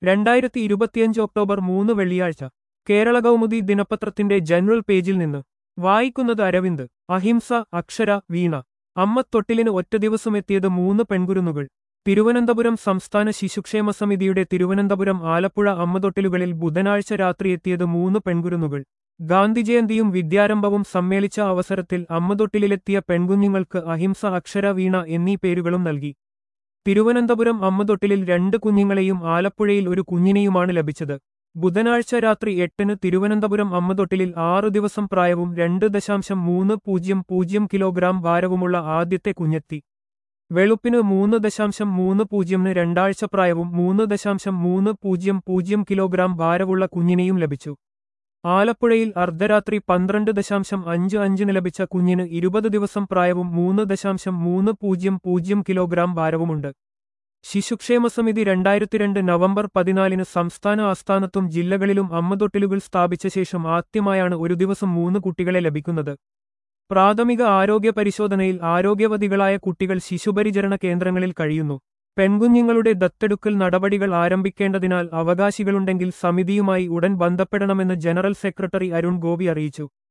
രണ്ടായിരത്തി ഇരുപത്തിയഞ്ച് ഒക്ടോബർ മൂന്ന് വെള്ളിയാഴ്ച കേരള കൗമുദി ദിനപത്രത്തിന്റെ ജനറൽ പേജിൽ നിന്ന് വായിക്കുന്നത് അരവിന്ദ് അഹിംസ അക്ഷര വീണ അമ്മ തൊട്ടിലിന് ഒറ്റ ദിവസം എത്തിയത് മൂന്ന് പെൺകുരുന്നുകൾ തിരുവനന്തപുരം സംസ്ഥാന ശിശുക്ഷേമ സമിതിയുടെ തിരുവനന്തപുരം ആലപ്പുഴ അമ്മതൊട്ടിലുകളിൽ ബുധനാഴ്ച രാത്രി എത്തിയത് മൂന്ന് പെൺകുരുന്നുകൾ ഗാന്ധിജയന്തിയും വിദ്യാരംഭവും സമ്മേളിച്ച അവസരത്തിൽ അമ്മതൊട്ടിലെത്തിയ പെൺകുഞ്ഞുങ്ങൾക്ക് അഹിംസ അക്ഷര വീണ എന്നീ പേരുകളും നൽകി തിരുവനന്തപുരം അമ്മതൊട്ടിലിൽ രണ്ട് കുഞ്ഞുങ്ങളെയും ആലപ്പുഴയിൽ ഒരു കുഞ്ഞിനെയുമാണ് ലഭിച്ചത് ബുധനാഴ്ച രാത്രി എട്ടിന് തിരുവനന്തപുരം അമ്മതൊട്ടിലിൽ ആറു ദിവസം പ്രായവും രണ്ട് ദശാംശം മൂന്ന് പൂജ്യം പൂജ്യം കിലോഗ്രാം ഭാരവുമുള്ള ആദ്യത്തെ കുഞ്ഞെത്തി വെളുപ്പിന് മൂന്ന് ദശാംശം മൂന്ന് പൂജ്യമിന് രണ്ടാഴ്ച പ്രായവും മൂന്ന് ദശാംശം മൂന്ന് പൂജ്യം പൂജ്യം കിലോഗ്രാം ഭാരവുള്ള കുഞ്ഞിനെയും ലഭിച്ചു ആലപ്പുഴയിൽ അർദ്ധരാത്രി പന്ത്രണ്ട് ദശാംശം അഞ്ച് അഞ്ചിന് ലഭിച്ച കുഞ്ഞിന് ഇരുപത് ദിവസം പ്രായവും മൂന്ന് ദശാംശം മൂന്ന് പൂജ്യം പൂജ്യം കിലോഗ്രാം ഭാരവുമുണ്ട് ശിശുക്ഷേമ സമിതി രണ്ടായിരത്തിരണ്ട് നവംബർ പതിനാലിന് സംസ്ഥാന ആസ്ഥാനത്തും ജില്ലകളിലും അമ്മതൊട്ടിലുകൾ സ്ഥാപിച്ച ശേഷം ആദ്യമായാണ് ഒരു ദിവസം മൂന്ന് കുട്ടികളെ ലഭിക്കുന്നത് പ്രാഥമിക ആരോഗ്യ പരിശോധനയിൽ ആരോഗ്യവതികളായ കുട്ടികൾ ശിശുപരിചരണ കേന്ദ്രങ്ങളിൽ കഴിയുന്നു പെൺകുഞ്ഞുങ്ങളുടെ ദത്തെടുക്കൽ നടപടികൾ ആരംഭിക്കേണ്ടതിനാൽ അവകാശികളുണ്ടെങ്കിൽ സമിതിയുമായി ഉടൻ ബന്ധപ്പെടണമെന്ന് ജനറൽ സെക്രട്ടറി അരുൺ ഗോപി അറിയിച്ചു